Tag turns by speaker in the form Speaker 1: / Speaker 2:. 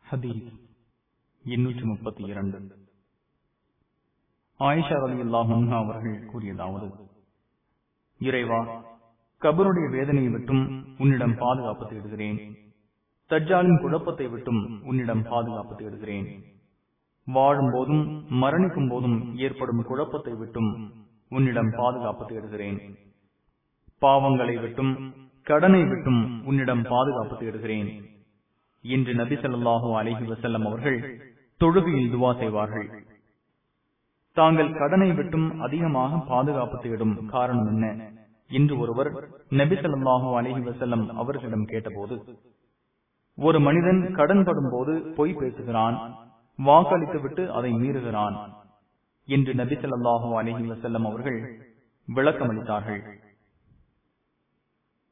Speaker 1: ஹதீஸ் எண்ணூற்றி முப்பத்தி இரண்டு ஆயிஷா அலி அல்லாஹும் அவர்கள் கூறியதாவது இறைவா கபருடைய வேதனையை விட்டும் உன்னிடம் பாதுகாப்பு தேடுகிறேன் தஜ்ஜாலின் குழப்பத்தை விட்டும் உன்னிடம் பாதுகாப்பு தேடுகிறேன் வாழும் போதும் மரணிக்கும் போதும் ஏற்படும் குழப்பத்தை விட்டும் உன்னிடம் பாதுகாப்பு தேடுகிறேன் பாவங்களை விட்டும் கடனை விட்டும் உன்னிடம் பாதுகாப்பு தேடுகிறேன் என்று நபி ஸல்லல்லாஹு அலைஹி வஸல்லம் அவர்கள் தொழுகையில் துவா செய்வார்கள் தாங்கள் கடனை விட்டும் அதிகமாக பாதுகாப்பு தேடும் காரணம் என்ன என்று ஒருவர் நபி ஸல்லல்லாஹு அலைஹி வஸல்லம் அவர்களிடம் கேட்டபோது ஒரு மனிதன் கடன் படும் போது பொய் பேசுகிறான் வாக்களித்து விட்டு அதை மீறுகிறான் என்று நபி ஸல்லல்லாஹு அலைஹி வஸல்லம் அவர்கள் விளக்கமளித்தார்கள்